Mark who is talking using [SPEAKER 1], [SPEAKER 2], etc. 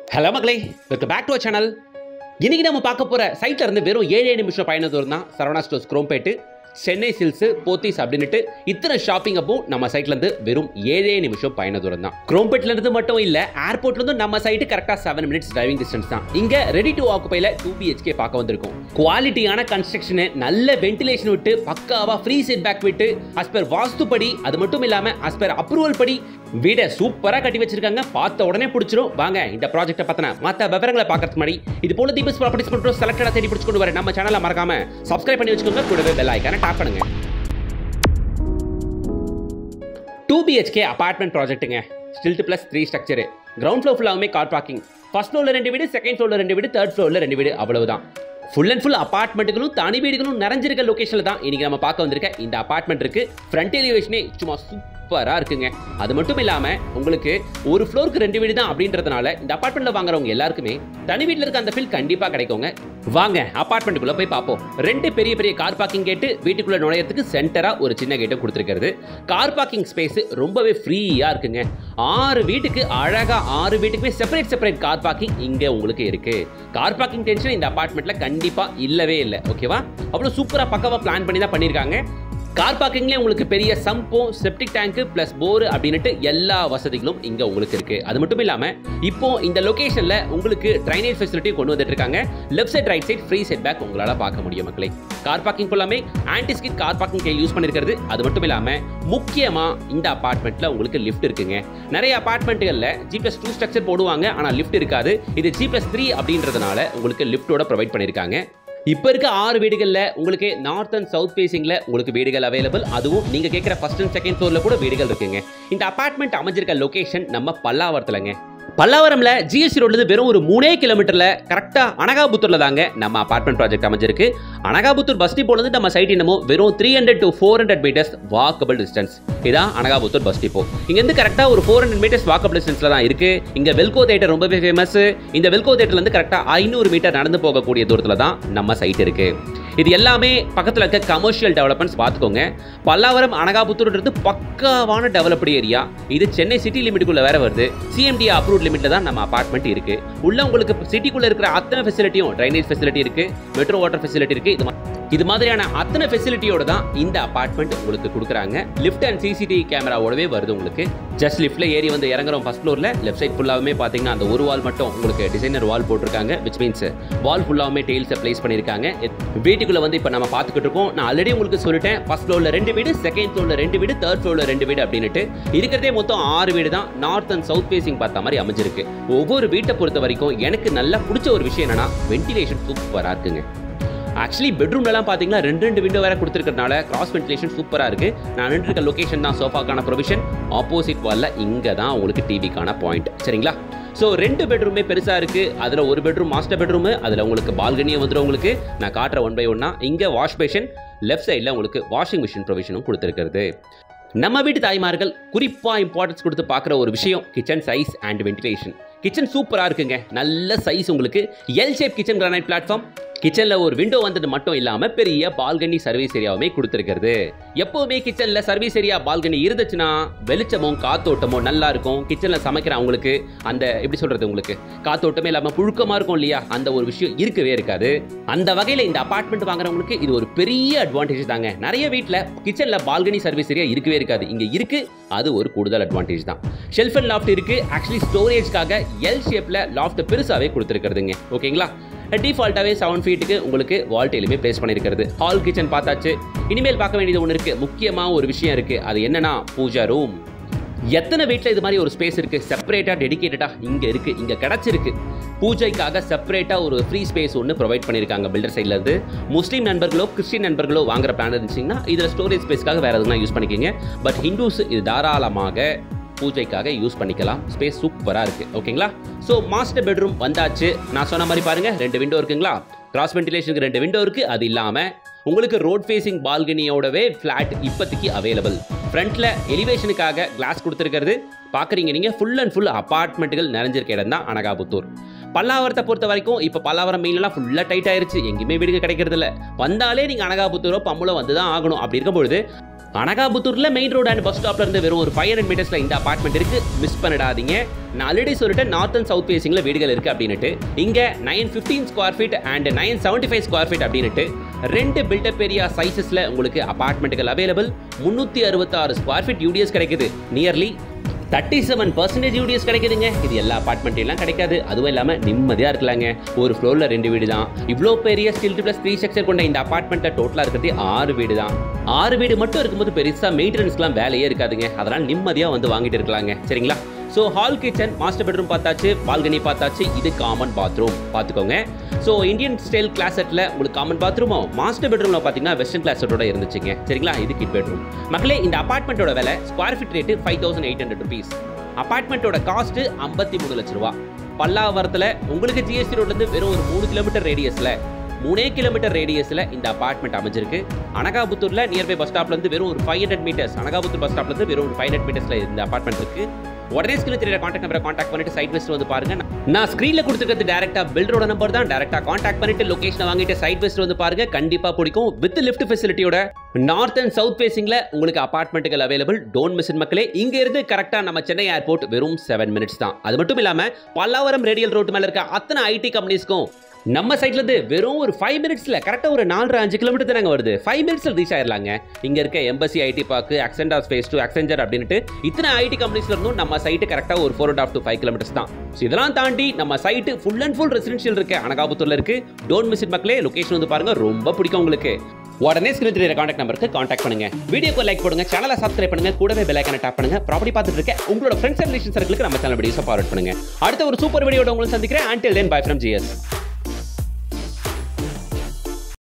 [SPEAKER 1] hello மக்களே welcome back to channel இன்னைக்கு நம்ம பார்க்க போற சைட்ல இருந்து வெறும் ஏழே நிமிஷம் பயண தூரம் தான் சரவணா ஸ்டோர்ஸ் குரோம்பேட்டு சென்னை சில்ஸ் போத்தீஸ் அப்படின்னுட்டு இத்தனை ஷாப்பிங் அப்போ நம்ம சைட்ல இருந்து வெறும் ஏழே நிமிஷம் பயண தூரம் தான் குரோம்பேட்ல இருந்து மட்டும் இல்ல ஏர்போர்ட்ல இருந்து நம்ம சைட்டு கரெக்டா செவன் மினிட்ஸ் டிரைவிங் டிஸ்டன்ஸ் தான் இங்க ரெடி டு ஆக்குபைல டூ பிஹெச்கே பார்க்க வந்திருக்கோம் குவாலிட்டியான கன்ஸ்ட்ரக்ஷன் நல்ல வென்டிலேஷன் விட்டு பக்காவா ஃப்ரீ செட் பேக் விட்டு அஸ் பர் வாஸ்துப்படி அது மட்டும் இல்லாம அஸ் பர் அப்ரூவல் படி வீடை சூப்பரா கட்டி வச்சிருக்காங்க பார்த்த உடனே பிடிச்சிரும் வாங்க இந்த ப்ராஜெக்ட்டை பத்தின மற்ற விவரங்களை பார்க்கறதுக்கு முன்னாடி இது போல தீபஸ் ப்ராப்பர்ட்டிஸ் மட்டும் செலக்டடா தேடி பிடிச்சு கொண்டு வர நம்ம சேனலை மறக்காம சப்ஸ்கிரைப் பண்ணி வச்சுக்கோங்க கூடவே பெல் ஐக்கான டாப் பண்ணுங்க டூ பிஹெச்கே அபார்ட்மெண்ட் ப்ராஜெக்ட்டுங்க stilt plus three structure ground floor ஃபுல்லாகவுமே கார் பார்க்கிங் ஃபர்ஸ்ட் ஃப்ளோரில் ரெண்டு வீடு செகண்ட் ஃப்ளோரில் ரெண்டு வீடு தேர்ட் ஃப்ளோரில் ரெண்டு வீடு அவ்வளவுதான் ஃபுல் அண்ட் ஃபுல் அபார்ட்மெண்ட்டுகளும் தனி வீடுகளும் நிறைஞ்சிருக்க லொகேஷனில் தான் இன்னைக்கு நம்ம பார்க்க வந்திருக்க இந்த அபார்ட்மெண்ட் இருக்கு ஃப்ரண்ட் எலிவேஷனே சும்மா சூப்பராக இருக்குங்க அது மட்டும் இல்லாமல் உங்களுக்கு ஒரு ஃப்ளோருக்கு ரெண்டு வீடு தான் அப்படின்றதுனால இந்த அபார்ட்மெண்ட்டில் வாங்குறவங்க எல்லாருக்குமே தனி வீட்டில் இருக்க அந்த ஃபீல் கண்டிப்பாக கிடைக்குங்க வாங்க அபார்ட்மெண்ட்டுக்குள்ளே போய் பார்ப்போம் ரெண்டு பெரிய பெரிய கார் பார்க்கிங் கேட்டு வீட்டுக்குள்ளே நுழையறதுக்கு சென்டராக ஒரு சின்ன கேட்டும் கொடுத்துருக்கிறது கார் பார்க்கிங் ஸ்பேஸ் ரொம்பவே ஃப்ரீயாக இருக்குங்க ஆறு வீட்டுக்கு அழகாக ஆறு வீட்டுக்குமே செப்பரேட் செப்பரேட் கார் பார்க்கிங் இங்கே உங்களுக்கு இருக்கு கார் பார்க்கிங் டென்ஷன் இந்த அபார்ட்மெண்ட்ல கண்டிப்பாக இல்லவே இல்லை ஓகேவா அவ்வளோ சூப்பராக பக்கவாக பிளான் பண்ணி தான் பண்ணியிருக்காங்க கார் பார்க்கிங்லேயே உங்களுக்கு பெரிய சம்பும் செப்டிக் டேங்க் ப்ளஸ் போர் அப்படின்ட்டு எல்லா வசதிகளும் இங்கே உங்களுக்கு இருக்கு அது மட்டும் இல்லாமல் இப்போ இந்த லொகேஷனில் உங்களுக்கு ட்ரைனேஜ் ஃபெசிலிட்டி கொண்டு வந்துட்டு இருக்காங்க left side right side free setback உங்களால் பார்க்க முடியும் மக்களே கார் பார்க்கிங் ஃபுல்லாமே ஆன்டிஸ்கிட் கார் பார்க்கிங் கே யூஸ் பண்ணியிருக்கிறது அது மட்டும் இல்லாமல் முக்கியமாக இந்த அபார்ட்மெண்ட்டில் உங்களுக்கு லிஃப்ட் இருக்குங்க நிறைய அபார்ட்மெண்ட்டுகளில் ஜி ப்ளஸ் டூ ஸ்ட்ரக்சர் போடுவாங்க ஆனால் லிஃப்ட் இருக்காது இது ஜி ப்ளஸ் த்ரீ அப்படின்றதுனால உங்களுக்கு லிஃப்ட்டோட ப்ரொவைட் பண்ணியிருக்காங்க இப்போ இருக்க ஆறு வீடுகளில் உங்களுக்கு நார்த் அண்ட் சவுத் ஃபேசிங்கில் உங்களுக்கு வீடுகள் அவைலபிள் அதுவும் நீங்கள் கேட்குற ஃபர்ஸ்ட் அண்ட் செகண்ட் ஃப்ளோரில் கூட வீடுகள் இருக்குங்க இந்த அபார்ட்மெண்ட் அமைஞ்சிருக்க லொகேஷன் நம்ம பல்லாவரத்துலங்க பல்லாவரம்ல ஜிஎஸ்டி ரோட்லேருந்து வெறும் ஒரு மூணே கிலோமீட்டர்ல கரெக்டாக அனகாபுத்தூர்ல தாங்க நம்ம அபார்ட்மெண்ட் ப்ராஜெக்ட் அமைஞ்சிருக்கு அனகாபுத்தூர் பஸ் டிப்போலேருந்து நம்ம சைட் என்னமோ வெறும் three hundred to four hundred metres walkable distance இதான் அனகாபுத்தூர் பஸ் டிப்போ இங்கேருந்து கரெக்டாக ஒரு ஃபோர் ஹண்ட்ரட் மீட்டர்ஸ் வாக்கபிள் டிஸ்டன்ஸில் தான் இருக்கு இங்கே வெல்கோ தேட்டர் ரொம்பவே ஃபேமஸ் இந்த வெல்கோ தேட்டர்லேருந்து கரெக்டாக ஐநூறு மீட்டர் நடந்து போகக்கூடிய தூரத்தில் தான் நம்ம சைட் இருக்கு இது எல்லாமே பக்கத்தில் இருக்க கமர்ஷியல் டெவலப்மெண்ட்ஸ் பார்த்துக்கோங்க பல்லாவரம் அனகாபுத்தூர்ன்றது பக்காவான டெவலப்டு ஏரியா இது சென்னை சிட்டி லிமிட்டுக்குள்ள வேற வருது சிஎம்டி அப்ரூவ் லிமிட்ல தான் நம்ம அபார்ட்மெண்ட் இருக்கு உள்ள உங்களுக்கு சிட்டிக்குள்ள இருக்கிற அத்தனை ஃபெசிலிட்டியும் ட்ரைனேஜ் ஃபெசிலிட்டி இருக்கு மெட்ரோ வாட்டர் ஃபெசிலிட்டி இருக்கு இது மா- இது மாதிரியான அத்தனை ஃபெசிலிட்டியோட தான் இந்த அபார்ட்மெண்ட் உங்களுக்கு கொடுக்குறாங்க லிஃப்ட் அண்ட் சிசிடிவி கேமராவோடவே வருது உங்களுக்கு ஜஸ்ட் லிஃப்ட்ல ஏறி வந்து இறங்குறோம் ஃபர்ஸ்ட் ஃப்ளோர்ல லெஃப்ட் சைட் ஃபுல்லாகவே பார்த்தீங்கன்னா அந்த ஒரு வால் மட்டும் உங்களுக்கு டிசைனர் வால் போட்டிருக்காங்க விச் மீன்ஸ் வால் ஃபுல்லாகவே டெயில்ஸை ப்ளேஸ் பண்ணியிருக்காங்க வீட்டுக்குள்ள வந்து இப்போ நம்ம பார்த்துக்கிட்டு இருக்கோம் நான் ஆல்ரெடி உங்களுக்கு சொல்லிட்டேன் ஃபர்ஸ்ட் ஃப்ளோர்ல ரெண்டு வீடு செகண்ட் ஃப்ளோர்ல ரெண்டு வீடு தேர்ட் ஃப்ளோர்ல ரெண்டு வீடு அப்படின்னுட்டு இருக்கிறதே மொத்தம் ஆறு வீடு தான் நார்த் அண்ட் சவுத் ஃபேசிங் பார்த்த மாதிரி அமைஞ்சிருக்கு ஒவ்வொரு வீட்டை பொறுத்த வரைக்கும் எனக்கு நல்லா பிடிச்ச ஒரு விஷயம் என்னன்னா வென்டிலேஷன் சூப்பராக இருக்குங்க ஆக்சுவலி பெட்ரூம்லலாம் பார்த்தீங்கன்னா ரெண்டு ரெண்டு விண்டோ வேற கொடுத்துருக்கறனால கிராஸ் வென்டிலேஷன் சூப்பராக இருக்கு நான் நின்று இருக்க லொகேஷன் தான் சோஃபாக்கான ப்ரொவிஷன் ஆப்போசிட் வாலில் இங்கே தான் உங்களுக்கு டிவிக்கான பாயிண்ட் சரிங்களா ஸோ ரெண்டு பெட்ரூமே பெருசாக இருக்குது அதில் ஒரு பெட்ரூம் மாஸ்டர் பெட்ரூமு அதில் உங்களுக்கு பால்கனியும் வந்துடும் உங்களுக்கு நான் காட்டுற ஒன் பை ஒன்னா இங்கே வாஷ் பேஷன் லெஃப்ட் சைடில் உங்களுக்கு வாஷிங் மிஷின் ப்ரொவிஷனும் கொடுத்துருக்கிறது நம்ம வீட்டு தாய்மார்கள் குறிப்பாக இம்பார்ட்டன்ஸ் கொடுத்து பார்க்குற ஒரு விஷயம் kitchen size and ventilation kitchen சூப்பராக இருக்குங்க நல்ல சைஸ் உங்களுக்கு L shape kitchen granite platform கிச்சனில் ஒரு விண்டோ வந்தது மட்டும் இல்லாமல் பெரிய பால்கனி சர்வீஸ் ஏரியாவுமே கொடுத்துருக்கிறது எப்போவுமே கிச்சனில் சர்வீஸ் ஏரியா பால்கனி இருந்துச்சுன்னா வெளிச்சமும் காத்தோட்டமும் நல்லா இருக்கும் கிச்சனில் சமைக்கிற அவங்களுக்கு அந்த எப்படி சொல்கிறது உங்களுக்கு காத்தோட்டமே இல்லாமல் புழுக்கமாக இருக்கும் இல்லையா அந்த ஒரு விஷயம் இருக்கவே இருக்காது அந்த வகையில் இந்த அபார்ட்மெண்ட் வாங்குறவங்களுக்கு இது ஒரு பெரிய அட்வான்டேஜ் தாங்க நிறைய வீட்டில் கிச்சனில் பால்கனி சர்வீஸ் ஏரியா இருக்கவே இருக்காது இங்கே இருக்கு அது ஒரு கூடுதல் அட்வான்டேஜ் தான் ஷெல்ஃப் அண்ட் லாஃப்ட் இருக்கு ஆக்சுவலி ஸ்டோரேஜ்க்காக எல் ஷேப்பில் லாஃப்ட் பெருசாகவே கொடுத்துருக்கிறதுங்க ஓகேங்களா டிஃபால்ட்டாகவே செவன் ஃபீட்டுக்கு உங்களுக்கு வால்டேலுமே ப்ளேஸ் பண்ணியிருக்கிறது ஹால் கிச்சன் பார்த்தாச்சு இனிமேல் பார்க்க வேண்டியது ஒன்று இருக்குது முக்கியமாக ஒரு விஷயம் இருக்குது அது என்னன்னா பூஜா ரூம் எத்தனை வீட்டில் இது மாதிரி ஒரு ஸ்பேஸ் இருக்குது செப்பரேட்டாக டெடிகேட்டடாக இங்கே இருக்குது இங்கே கிடச்சிருக்கு பூஜைக்காக செப்பரேட்டாக ஒரு ஃப்ரீ ஸ்பேஸ் ஒன்று ப்ரொவைட் பண்ணியிருக்காங்க பில்டர் சைடில் இருந்து முஸ்லீம் நண்பர்களோ கிறிஸ்டின் நண்பர்களோ வாங்குற பிளான் இருந்துச்சிங்கன்னா இதில் ஸ்டோரேஜ் ஸ்பேஸ்க்காக வேறு எதுனா யூஸ் பண்ணிக்கோங்க பட் ஹிந்துஸ் இது தாராளமாக பூஜைக்காக யூஸ் பண்ணிக்கலாம் ஸ்பேஸ் சூப்பராக இருக்குது ஓகேங்களா ஸோ மாஸ்டர் பெட்ரூம் வந்தாச்சு நான் சொன்ன மாதிரி பாருங்கள் ரெண்டு விண்டோ இருக்குங்களா கிராஸ் வென்டிலேஷனுக்கு ரெண்டு விண்டோ இருக்குது அது இல்லாமல் உங்களுக்கு ரோட் ஃபேசிங் பால்கனியோடவே ஃப்ளாட் இப்போதைக்கு அவைலபிள் ஃப்ரண்ட்டில் எலிவேஷனுக்காக கிளாஸ் கொடுத்துருக்கிறது பார்க்குறீங்க நீங்கள் ஃபுல் அண்ட் ஃபுல் அப்பார்ட்மெண்ட்டுகள் நிறைஞ்சிருக்க இடம் தான் அனகாபுத்தூர் பல்லாவரத்தை பொறுத்த வரைக்கும் இப்போ பல்லாவரம் மெயிலெலாம் ஃபுல்லாக டைட் ஆயிருச்சு எங்கேயுமே வீடுங்க கிடைக்கிறது இல்ல வந்தாலே நீங்கள் அனகாபுத்தூரோ பம்புளோ வந்து தான் ஆகணும் அப்படி இருக்கும்பொழுது அனகாபுத்தூர்ல மெயின் ரோடு அண்ட் பஸ் ஸ்டாப்ல இருந்து வெறும் ஒரு ஃபைவ் ஹண்ட்ரட் மீட்டர்ஸ்ல இந்த அபார்ட்மெண்ட் இருக்கு மிஸ் பண்ணிடாதீங்க நான் ஆல்ரெடி சொல்லிட்டேன் நார்த் அண்ட் சவுத் ஃபேசிங்ல வீடுகள் இருக்கு அப்படின்னுட்டு இங்க nine fifteen square feet and nine seventy five square feet அப்படின்னுட்டு ரெண்டு பில்டப் ஏரியா சைசஸ்ல உங்களுக்கு அபார்ட்மெண்ட்டுகள் அவைலபிள் முன்னூத்தி அறுபத்தாறு ஸ்கொயர் ஃபீட் யூடிஎஸ் கிடைக்குது nearly thirty seven percentage UDS கிடைக்குதுங்க இது எல்லா அபார்ட்மெண்ட் எல்லாம் கிடைக்காது அதுவும் இல்லாமல் நிம்மதியாக இருக்கலாங்க ஒரு ஃப்ளோரில் ரெண்டு வீடு தான் இவ்வளோ பெரிய ஸ்டில் ப்ளஸ் த்ரீ ஸ்ட்ரக்சர் கொண்ட இந்த அபார்ட்மெண்ட்டில் டோட்டலாக இருக்கிறது ஆறு வீடு தான் ஆறு வீடு மட்டும் இருக்கும்போது பெருசாக மெயின்டெனன்ஸ்லாம் வேலையே இருக்காதுங்க அதனால் நிம்மதியாக வந்து வாங்கிட்டு இருக்கலாங்க சரிங்களா so hall kitchen master bedroom பார்த்தாச்சு பால்கனி பார்த்தாச்சு இது காமன் பாத்ரூம் பார்த்துக்கோங்க ஸோ இந்தியன் ஸ்டைல் கிளாஸ் செட்டில் உங்களுக்கு காமன் பாத்ரூமும் மாஸ்டர் பெட்ரூமில் பார்த்தீங்கன்னா வெஸ்டர்ன் கிளாஸ் செட்டோட இருந்துச்சுங்க சரிங்களா இது கிட் பெட்ரூம் மக்களே இந்த அபார்ட்மெண்ட்டோட விலை square feet rate five thousand eight hundred rupees அபார்ட்மெண்ட்டோட காஸ்ட் ஐம்பத்தி மூணு லட்ச ரூபா பல்லாவரத்தில் உங்களுக்கு ஜிஎஸ்டி ரோட்லேருந்து வெறும் ஒரு மூணு கிலோமீட்டர் ரேடியஸில் மூணே கிலோமீட்டர் ரேடியஸில் இந்த அபார்ட்மெண்ட் அமைஞ்சிருக்கு அனகாபுத்தூரில் நியர்பை பஸ் ஸ்டாப்லேருந்து வெறும் ஒரு five hundred metres Anakaputhur bus ஸ்டாப்லேருந்து வெறும் ஒரு ஃபைவ் ஹண்ட்ரட் மீட்டர்ஸில் இந்த அபார்ட்மெண்ட் இருக்கு உடனே ஸ்கிரீன் தெரியற காண்டாக்ட் நம்பரை காண்டாக்ட் பண்ணிட்டு சைட் வெஸ்ட் வந்து பாருங்க நான் ஸ்க்ரீனில் கொடுத்துருக்கிறது டேரக்டா பில்டரோட நம்பர் தான் டேரக்டா காண்டாக்ட் பண்ணிட்டு லொகேஷனை வாங்கிட்டு சைட் வெஸ்ட் வந்து பாருங்க கண்டிப்பா பிடிக்கும் வித் லிஃப்ட் ஃபெசிலிட்டியோட நார்த் அண்ட் சவுத் ஃபேசிங்ல உங்களுக்கு அபார்ட்மெண்ட்டுகள் அவைலபிள் டோன் மிஷின் மக்களே இங்க இருந்து கரெக்டா நம்ம சென்னை ஏர்போர்ட் வெறும் செவன் மினிட்ஸ் தான் அது மட்டும் இல்லாம பல்லாவரம் ரேடியல் ரோட் மேல இருக்க அத்தனை ஐடி கம்பெனிஸ்க்கும் நம்ம சைட்ல இருந்து வெறும் ஒரு ஃபைவ் மினிட்ஸ்ல கரெக்டா ஒரு நாலரை அஞ்சு கிலோமீட்டர் தானங்க வருது ஃபைவ் மினிட்ஸ்ல ரீச் ஆயிடலாங்க இங்க இருக்க Embassy IT park Ascendas space to Accenture அப்படின்ட்டு இத்தனை ஐடி கம்பெனிஸ்ல இருந்தும் நம்ம சைட்டு கரெக்டா ஒரு four and half to five kilometres தான் ஸோ இதெல்லாம் தாண்டி நம்ம site full and full residential இருக்கு அனகாபுத்தூர்ல இருக்கு டோன்ட் மிஸ் இட் மக்களே லொகேஷன் வந்து பாருங்க ரொம்ப பிடிக்கும் உங்களுக்கு உடனே ஸ்கிரீன் தெரியுற காண்டாக்ட் நம்பருக்கு காண்டாக்ட் பண்ணுங்க வீடியோக்கு லைக் போடுங்க சேனலை சப்ஸ்கிரைப் பண்ணுங்க கூடவே பெல் ஐக்கனை டாப் பண்ணுங்க ப்ராப்பர்ட்டி பார்த்துட்டு இருக்க உங்களோட ஃப்ரெண்ட்ஸ் அண்ட் ரிலேஷன் சர்க்கிளுக்கு நம்ம சேனல் வீடியோஸை ஃபார்வர்ட் பண்ணுங்க அடுத்த ஒரு சூப்பர் வீடியோட உங்களை சந்திக்கிறேன் until then bye from GS